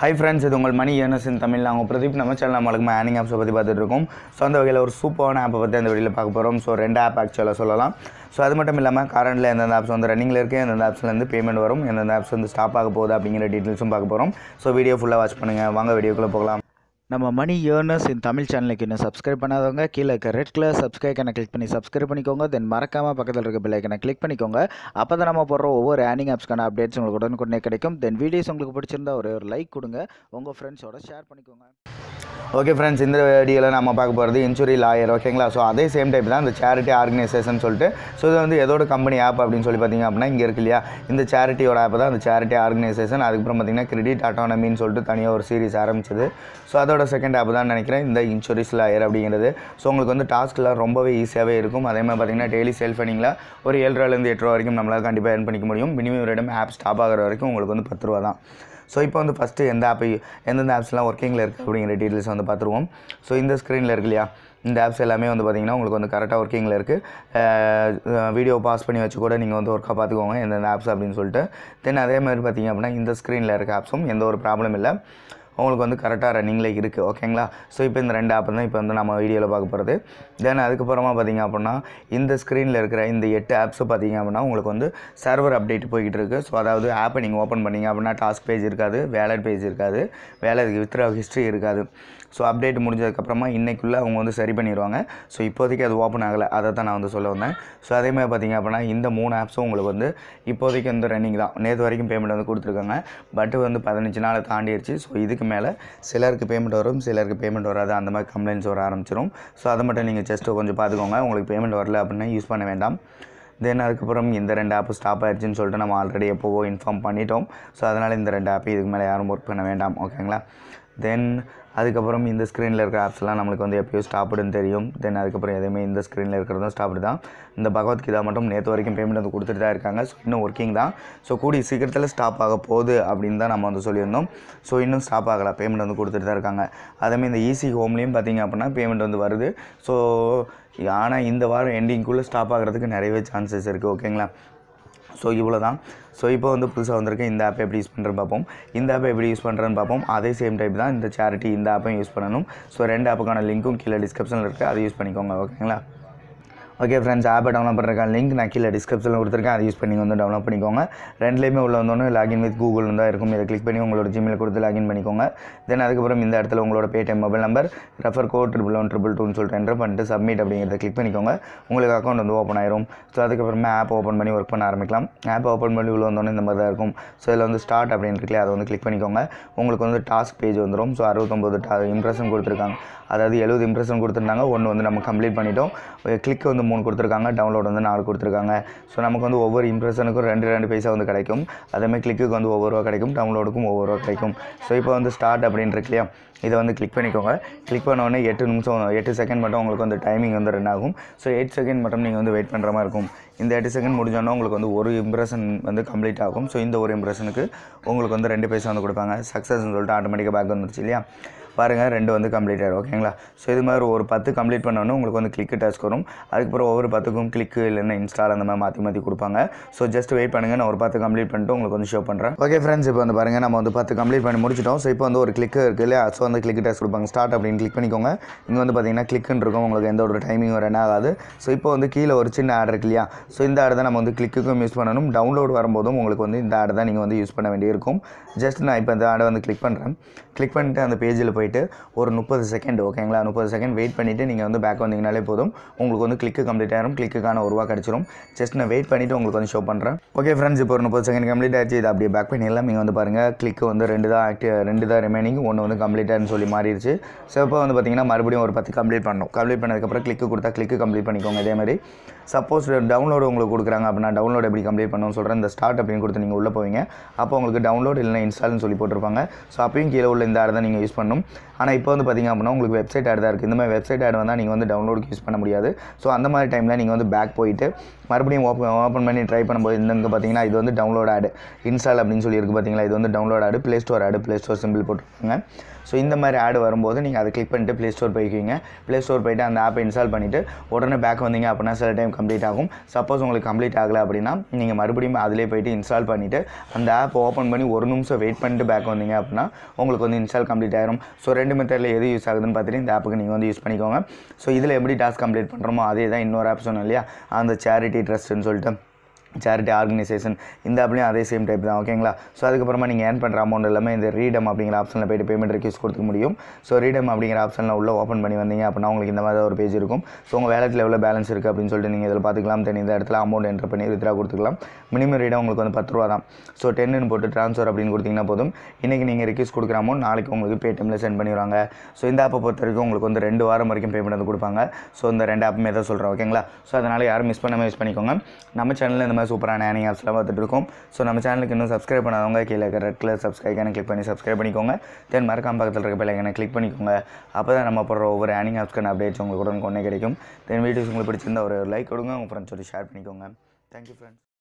hi friends இது உங்கள் மணி earnest இன் தமிழ் நாங்கள் பிரதீப் நம்ம சேனல் நம்மளுக்கு ஆனிங் ஆப்ஸை பற்றி பார்த்துட்டு இருக்கோம் ஸோ அந்த வகையில் ஒரு சூப்பரான ஆப்பை பற்றி அந்த வீடியோவில் பார்க்க போகிறோம் ஸோ ரெண்டு ஆப் ஆக்சுவலாக சொல்லலாம் ஸோ அது மட்டும் இல்லாமல் கரண்டில் எந்தெந்த ஆப்ஸ் வந்து ரன்னிங்கில் இருக்குது எந்தெந்த ஆப்ஸ்லேருந்து பேமெண்ட் வரும் எந்தெந்த ஆப்ஸ் வந்து ஸ்டாப் ஆக போகுது அப்படிங்கிற டீட்டெயில்ஸும் பார்க்க போகிறோம் ஸோ வீடியோ ஃபுல்லாக வாட்ச் பண்ணுங்கள் வாங்க வீடியோக்குள்ளே போகலாம் நம்ம மணி ஏர்னர்ஸ் இன் தமிழ் சேனலுக்கு இன்னும் சப்ஸ்கிரைப் பண்ணாதவங்க கீழே இருக்க ரெட் கலர் சப்ஸ்கிரைப் கனை கிளிக் பண்ணி சப்ஸ்கிரைப் பண்ணிக்கோங்க தென் மறக்காமல் பக்கத்தில் இருக்க பெல் ஐக்கனை கிளிக் பண்ணிக்கோங்க அப்போ தான் நம்ம போடுற ஒவ்வொரு ஏர்னிங் ஆப்ஸ்க்கான அப்டேட்ஸ் உங்களுக்கு உடனுக்குடனே கிடைக்கும் தென் வீடியோஸ் உங்களுக்கு பிடிச்சிருந்தா ஒரே ஒரு லைக் கொடுங்க உங்கள் ஃப்ரெண்ட்ஸோட ஷேர் பண்ணிக்கோங்க ஓகே ஃப்ரெண்ட்ஸ் இந்த வீடியோவில் நம்ம பார்க்க போகிறது இன்சூரி லாயர் ஓகேங்களா ஸோ அதே சேம் டைப் தான் இந்த சேரிட்டி ஆர்கனைசேஷன் சொல்லிட்டு ஸோ இது வந்து எதோட கம்பெனி ஆப் அப்படின்னு சொல்லி பார்த்தீங்க அப்படின்னா இங்கே இருக்கு இல்லையா இந்த சேரிட்டியோட ஆப் தான் இந்த சேரிட்டி ஆர்கனைசேஷன் அதுக்கப்புறம் பார்த்தீங்கன்னா கிரெடிட் ஆட்டோனமின்னு சொல்லிட்டு தனியாக ஒரு சீரிஸ் ஆரம்பிச்சது ஸோ அதோட செகண்ட் ஆப் தான் நினைக்கிறேன் இந்த இன்சூரன்ஸ் லாயர் அப்படிங்கிறது ஸோ உங்களுக்கு வந்து டாஸ்க்லாம் ரொம்பவே ஈஸியாகவே இருக்கும் அதே மாதிரி பார்த்தீங்கன்னா டெய்லி செல்ஃப் ஃபண்டிங்கில் ஒரு ஏழு ரூபாலேருந்து எட்டு ரூபா வரைக்கும் நம்மளால் கண்டிப்பாக earn பண்ணிக்க முடியும் மினிமம் ஒரு இடம் ஆப் ஸ்டாப் ஆகிற வரைக்கும் உங்களுக்கு வந்து பத்து ரூபா தான் ஸோ இப்போ வந்து ஃபஸ்ட்டு எந்த ஆப் எந்தெந்த ஆப்ஸ்லாம் ஒர்க்கிங்கில் இருக்குது அப்படிங்கிற டீட்டெயில்ஸ் வந்து பார்த்துருவோம் ஸோ இந்த ஸ்க்ரீனில் இருக்கு இல்லையா இந்த ஆப்ஸ் எல்லாமே வந்து பார்த்திங்கன்னா உங்களுக்கு வந்து கரெக்டாக ஒர்க்கிங்கில் இருக்குது வீடியோ பாஸ் பண்ணி வச்சு கூட நீங்கள் வந்து ஒர்க்காக பார்த்துக்கோங்க எந்தெந்த ஆப்ஸ் அப்படின்னு சொல்லிட்டு தென் அதே மாதிரி பார்த்தீங்க அப்படின்னா இந்த ஸ்க்ரீனில் இருக்க ஆப்ஸும் எந்த ஒரு ப்ராப்ளம் இல்லை உங்களுக்கு வந்து கரெக்டாக ரன்னிங்கில் இருக்குது ஓகேங்களா ஸோ இப்போ இந்த ரெண்டு ஆப் தான் இப்போ வந்து நம்ம வீடியோவில் பார்க்க போகிறது தென் அதுக்கப்புறமா பார்த்தீங்க அப்படின்னா இந்த ஸ்க்ரீனில் இருக்கிற இந்த எட்டு ஆப்ஸை பார்த்தீங்க அப்படின்னா உங்களுக்கு வந்து சர்வர் அப்டேட் போய்கிட்டு இருக்குது ஸோ அதாவது ஆப்பை நீங்கள் ஓப்பன் பண்ணீங்க அப்படின்னா டாஸ்க் பேஜ் இருக்காது வேலட் பேஜ் இருக்காது வேலை வித்ரா ஹிஸ்ட்ரி இருக்காது ஸோ அப்டேட் முடிஞ்சதுக்கப்புறமா இன்றைக்குள்ளே அவங்க வந்து சரி பண்ணிடுவாங்க ஸோ இப்போதைக்கு அது ஓப்பன் ஆகலை அதை தான் நான் வந்து சொல்ல வந்தேன் ஸோ அதே மாதிரி பார்த்தீங்க அப்படின்னா இந்த மூணு ஆப்ஸும் உங்களுக்கு வந்து இப்போதைக்கு வந்து ரன்னிங் தான் நேற்று வரைக்கும் பேமெண்ட் வந்து கொடுத்துருக்காங்க பட் வந்து பதினஞ்சு நாள் தாண்டிடுச்சு ஸோ இதுக்கு மேலே சிலருக்கு பேமெண்ட் வரும் சிலருக்கு பேமெண்ட் வராது அந்த மாதிரி கம்ப்ளைண்ட்ஸ் வர ஆரம்பிச்சிடும் ஸோ அதை மட்டும் நீங்கள் ஜஸ்ட்டு கொஞ்சம் பார்த்துக்கோங்க உங்களுக்கு பேமெண்ட் வரல அப்படின்னா யூஸ் பண்ண வேண்டாம் தென் அதுக்கப்புறம் இந்த ரெண்டு ஆப்பு ஸ்டாப் ஆயிடுச்சுன்னு சொல்லிட்டு நம்ம ஆல்ரெடி எப்போவோ இன்ஃபார்ம் பண்ணிட்டோம் ஸோ அதனால் இந்த ரெண்டு ஆப்பு இதுக்கு மேலே யாரும் ஒர்க் பண்ண வேண்டாம் ஓகேங்களா தென் அதுக்கப்புறம் இந்த ஸ்க்ரீனில் இருக்கிற ஆப்ஸ்லாம் நம்மளுக்கு வந்து எப்போயோ ஸ்டாப்டுன்னு தெரியும் தென் அதுக்கப்புறம் எதுவுமே இந்த ஸ்க்ரீனில் இருக்கிறதும் ஸ்டாப்டு தான் இந்த பகவத்கீதா மட்டும் நேற்று வரைக்கும் பேமெண்ட் வந்து கொடுத்துட்டு தான் இருக்காங்க ஸோ இன்னும் ஒர்க்கிங் தான் ஸோ கூடிய சீக்கிரத்தில் ஸ்டாப் ஆக போகுது அப்படின்னு தான் நம்ம வந்து சொல்லியிருந்தோம் ஸோ இன்னும் ஸ்டாப் ஆகலை பேமெண்ட் வந்து கொடுத்துட்டு தான் இருக்காங்க அதேமாதிரி இந்த ஈஸி ஹோம்லேயும் பார்த்தீங்க அப்படின்னா பேமெண்ட் வந்து வருது ஸோ ஆனால் இந்த வாரம் எண்டிங்குள்ளே ஸ்டாப் ஆகிறதுக்கு நிறையவே சான்சஸ் இருக்குது ஓகேங்களா ஸோ இவ்வளோ தான் ஸோ இப்போ வந்து புதுசாக வந்திருக்க இந்த ஆப்பை எப்படி யூஸ் பண்ணுறேன்னு பார்ப்போம் இந்த ஆப்பை எப்படி யூஸ் பண்ணுறேன்னு பார்ப்போம் அதே சேம் டைப் தான் இந்த சேரிட்டி இந்த ஆப்பையும் யூஸ் பண்ணணும் ஸோ ரெண்டு ஆப்புக்கான லிங்க்கும் கீழே டிஸ்கிரிப்ஷனில் இருக்குது அதை யூஸ் பண்ணிக்கோங்க ஓகேங்களா ஓகே ஃப்ரெண்ட்ஸ் ஆப்பை டவுன்லோட் பண்ணுறக்கான லிங்க் நான் கீழே டிஸ்கிரிப்ஷனில் கொடுத்துருக்கேன் அதை யூஸ் பண்ணி வந்து டவுன்லோட் பண்ணிக்கோங்க ரெண்டுலேயுமே உள்ள வந்தோன்னே லாகின் வித் கூகுள் தான் இருக்கும் இதை கிளிக் பண்ணி உங்களோட ஜிமெயில் கொடுத்து லாகின் பண்ணிக்கோங்க தென் அதுக்கப்புறம் இந்த இடத்துல உங்களோட Paytm mobile number refer code triple one triple டூன்னு சொல்லிட்டு என்ட்ரு பண்ணிட்டு சப்மிட் அப்படிங்கிறத கிளிக் பண்ணிக்கோங்க உங்களுக்கு அக்கௌண்ட் வந்து ஓப்பன் ஆயிரும் ஸோ அதுக்கப்புறமா ஆப் ஓப்பன் பண்ணி ஒர்க் பண்ண ஆரம்பிக்கலாம் ஆப் ஓப்பன் பண்ணி உள்ள வந்தோன்னே இந்த மாதிரி தான் இருக்கும் ஸோ இதில் வந்து ஸ்டார்ட் அப்படின்னு இருக்குல்லையே அதை வந்து கிளிக் பண்ணிக்கோங்க உங்களுக்கு வந்து டாஸ்க் பேஜ் வந்துடும் ஸோ அறுபத்தொம்போது டா இம்ப்ரெஷன் கொடுத்துருக்காங்க அதாவது எழுபது இம்ப்ரெஷன் கொடுத்துருந்தாங்க ஒன்று வந்து நம்ம கம்ப்ளீட் பண்ணிட்டோம் கிளிக் வந்து மூணு கொடுத்துருக்காங்க டவுன்லோட் வந்து நாலு கொடுத்துருக்காங்க ஸோ நமக்கு வந்து ஒவ்வொரு இம்ப்ரெஷனுக்கும் ரெண்டு ரெண்டு பைசா வந்து கிடைக்கும் அதேமாதிரி கிளிக்கு வந்து ஒவ்வொரு ரூபா கிடைக்கும் டவுன்லோடுக்கும் ஒவ்வொரு ரூபா கிடைக்கும் ஸோ இப்போ வந்து ஸ்டார்ட் அப்படின்னு இருக்கு இல்லையா இதை வந்து கிளிக் பண்ணிக்கோங்க கிளிக் பண்ண உடனே எட்டு நிமிஷம் எட்டு செகண்ட் மட்டும் உங்களுக்கு வந்து டைமிங் வந்து ரன் ஆகும் ஸோ எயிட் செகண்ட் மட்டும் நீங்கள் வந்து வெயிட் பண்ணுற மாதிரி இருக்கும் இந்த எட்டு செகண்ட் முடிஞ்சோன்னா உங்களுக்கு வந்து ஒரு இம்ப்ரெஷன் வந்து கம்ப்ளீட் ஆகும் ஸோ இந்த ஒரு இம்ப்ரெஷனுக்கு உங்களுக்கு வந்து ரெண்டு பைசா வந்து கொடுப்பாங்க சக்ஸஸ்ன்னு சொல்லிட்டு ஆட்டோமேட்டிக்காக பேக் வந்துருச்சு இல்லையா பாருங்கள் ரெண்டு வந்து கம்ப்ளீட் ஆகிடும் ஓகேங்களா ஸோ இது மாதிரி ஒரு பத்து கம்ப்ளீட் பண்ணோன்னே உங்களுக்கு வந்து கிளிக்கு டாஸ்க் வரும் அதுக்கப்புறம் ஒவ்வொரு பத்துக்கும் கிளிக்கு இல்லைன்னா இன்ஸ்டால் அந்த மாதிரி மாற்றி மாற்றி கொடுப்பாங்க ஸோ ஜஸ்ட் வெயிட் பண்ணுங்கள் நான் ஒரு பத்து கம்ப்ளீட் பண்ணிட்டு உங்களுக்கு வந்து ஷோ பண்ணுறேன் ஓகே ஃப்ரெண்ட்ஸ் இப்போ வந்து பாருங்கள் நம்ம வந்து பத்து கம்ப்ளீட் பண்ணி முடிச்சிட்டோம் ஸோ இப்போ வந்து ஒரு கிளிக்கு இருக்குது இல்லையா ஸோ வந்து கிளிக் டாஸ்க் கொடுப்பாங்க ஸ்டார்ட் அப்படின்னு கிளிக் பண்ணிக்கோங்க இங்கே வந்து பார்த்தீங்கன்னா கிளிக்குன்னு இருக்கும் உங்களுக்கு எந்த ஒரு டைமிங் ரன் ஆகாது ஸோ இப்போ வந்து கீழே ஒரு சின்ன ஆட் இருக்கு இல்லையா ஸோ இந்த ஆட் தான் நம்ம வந்து கிளிக்குக்கும் யூஸ் பண்ணணும் டவுன்லோட் வரும்போதும் உங்களுக்கு வந்து இந்த ஆட் தான் நீங்கள் வந்து யூஸ் பண்ண வேண்டியிருக்கும் ஜஸ்ட் நான் இப்போ இந்த ஆடை வந்து கிளிக் பண்ணுறேன் கிளிக் பண்ணிட்டு அந்த பேஜில் போயிட்டு ஒரு முப்பது செகண்ட் ஓகேங்களா முப்பது செகண்ட் வெயிட் பண்ணிவிட்டு நீங்கள் வந்து பேக் வந்தீங்கனாலே போதும் உங்களுக்கு வந்து கிளிக்கு கம்ப்ளீட் ஆயிரும் கிளிக்குக்கான ஒரு ரூபா கிடச்சிரும் ஜஸ்ட் நான் வெயிட் பண்ணிவிட்டு உங்களுக்கு வந்து ஷோ பண்ணுறேன் ஓகே ஃப்ரெண்ட்ஸ் இப்போ ஒரு முப்பது செகண்ட் கம்ப்ளீட் ஆயிடுச்சு இது அப்படியே பேக் பண்ணிடலாம் நீங்கள் வந்து பாருங்கள் கிளிக்கு வந்து ரெண்டு தான் ஆக்டிவ் ரெண்டு தான் ரிமைனிங் ஒன்று வந்து கம்ப்ளீட்டாக சொல்லி மாறிடுச்சு ஸோ இப்போ வந்து பார்த்தீங்கன்னா மறுபடியும் ஒரு பத்து கம்ப்ளீட் பண்ணணும் கம்ப்ளீட் பண்ணதுக்கப்புறம் கிளிக்கு கொடுத்தா கிளிக்கு கம்ப்ளீட் பண்ணிக்கோங்க இதே மாதிரி சப்போஸ் டவுன்லோடு உங்களுக்கு கொடுக்குறாங்க அப்படின்னா டவுன்லோட் எப்படி கம்ப்ளீட் பண்ணணும்னு சொல்கிறேன் இந்த ஸ்டார்ட் அப்படின்னு கொடுத்து நீங்கள் உள்ளே போவீங்க அப்போ உங்களுக்கு டவுன்லோட் இல்லைனா இன்ஸ்டால்னு சொல்லி போட்டிருப்பாங்க ஸோ அப்பயும் கீழே உள்ள உள்ள இந்த ஆடு தான் நீங்கள் யூஸ் பண்ணணும் ஆனால் இப்போ வந்து பார்த்திங்க அப்படின்னா உங்களுக்கு வெப்சைட் ஆட் தான் இருக்குது இந்த மாதிரி வெப்சைட் ஆட் வந்தால் நீங்கள் வந்து டவுன்லோடுக்கு யூஸ் பண்ண முடியாது ஸோ அந்த மாதிரி டைமில் நீங்கள் வந்து பேக் போயிட்டு மறுபடியும் ஓப்பன் ஓப்பன் பண்ணி ட்ரை பண்ணும்போது இந்த இங்கே பார்த்தீங்கன்னா இது வந்து டவுன்லோட் ஆடு இன்ஸ்டால் அப்படின்னு சொல்லி இருக்குது பார்த்தீங்களா இது வந்து download ad play store ad play store simple போட்டிருக்காங்க ஸோ இந்த மாதிரி ஆடு வரும்போது நீங்கள் அதை கிளிக் பண்ணிட்டு ப்ளே ஸ்டோர் போய்க்குவீங்க ப்ளே ஸ்டோர் போயிட்டு அந்த ஆப்பை இன்ஸ்டால் பண்ணிவிட்டு உடனே பேக் வந்தீங்க அப்படின்னா சில டைம் கம்ப்ளீட் ஆகும் சப்போஸ் உங்களுக்கு கம்ப்ளீட் ஆகலை அப்படின்னா நீங்கள் மறுபடியும் அதிலே போயிட்டு இன்ஸ்டால் பண்ணிவிட்டு அந்த ஆப் ஓப்பன் பண்ணி ஒரு நிமிஷம் வெயிட் பண்ணிட்டு பேக் வந்தீங்க அப்படின்னா உங்களுக்கு வந்து இன்ஸ்டால் கம்ப்ளீட் ஆயிரும் ஸோ ரெண்டு மெத்தடில் எது யூஸ் ஆகுதுன்னு பார்த்துட்டு இந்த ஆப்புக்கு நீங்கள் வந்து யூஸ் பண்ணிக்கோங்க ஸோ இதில் எப்படி டாஸ்க் கம்ப்ளீட் பண்ணுறோமோ அதே தான் இன்னொரு ஆப் சொன்னோம் இல்லையா அந்த சேரிட்டி ட்ரஸ்ட்டுன்னு சொல்லிட்டு சேரிட்டி ஆர்கனைசேஷன் இந்த ஆப்லேயும் அதே சேம் டைப் தான் ஓகேங்களா ஸோ அதுக்கப்புறமா நீங்கள் ஏர்ன் பண்ணுற அமௌண்ட் எல்லாமே இந்த ரீடம் அப்படிங்கிற ஆப்ஷனில் போய்ட்டு பேமெண்ட் ரெக்யூஸ் கொடுக்க முடியும் ஸோ ரீடம் அப்படிங்கிற ஆப்ஷனில் உள்ள ஓப்பன் பண்ணி வந்தீங்க அப்படின்னா உங்களுக்கு இந்த மாதிரி ஒரு பேஜ் இருக்கும் ஸோ உங்கள் வேலட்டில் எவ்வளோ பேலன்ஸ் இருக்குது அப்படின்னு சொல்லிட்டு நீங்கள் இதில் பார்த்துக்கலாம் தென் இந்த இடத்துல அமௌண்ட் என்ட்ரு பண்ணி வித்ரா கொடுத்துக்கலாம் மினிமம் ரீடம் உங்களுக்கு வந்து பத்து ரூபா தான் ஸோ டென்னு போட்டு ட்ரான்ஸ்ஃபர் அப்படின்னு கொடுத்தீங்கன்னா போதும் இன்றைக்கி நீங்கள் ரெக்யூஸ் கொடுக்குற அமௌண்ட் நாளைக்கு உங்களுக்கு பேடிஎம்ல சென்ட் பண்ணிடுவாங்க ஸோ இந்த ஆப்பை பொறுத்த வரைக்கும் உங்களுக்கு வந்து ரெண்டு வாரம் வரைக்கும் பேமெண்ட் வந்து கொடுப்பாங்க ஸோ இந்த ரெண்டு ஆப்புமே தான் சொல்கிறேன் ஓகேங்களா ஸோ அதனால் யாரும் மிஸ் பண்ணாமல் யூஸ் பண்ணிக்கோங்க நம்ம சேனலில் இந்த மாதிரி சூப்பரான ஏர்னிங் ஆப்ஸ்லாம் பார்த்துட்டு இருக்கோம் ஸோ நம்ம சேனலுக்கு இன்னும் சப்ஸ்கிரைப் பண்ணாதவங்க கீழே இருக்க ரெட் கலர் சப்ஸ்கிரைப் கிளிக் பண்ணி சப்ஸ்கிரைப் பண்ணிக்கோங்க தென் மறக்காம பக்கத்தில் இருக்க பெல்லைக்கனை கிளிக் பண்ணிக்கோங்க அப்போ தான் நம்ம போடுற ஒவ்வொரு ஏர்னிங் ஆப்ஸ்க்கான அப்டேட்ஸ் உங்களுக்கு உடனே கொண்டே கிடைக்கும் தென் வீடியோஸ் உங்களுக்கு பிடிச்சிருந்தா ஒரு லைக் கொடுங்க உங்கள் ஃப்ரெண்ட்ஸோட ஷேர் பண்ணிக்கோங்க தேங்க்யூ ஃப்ரெண்ட்ஸ்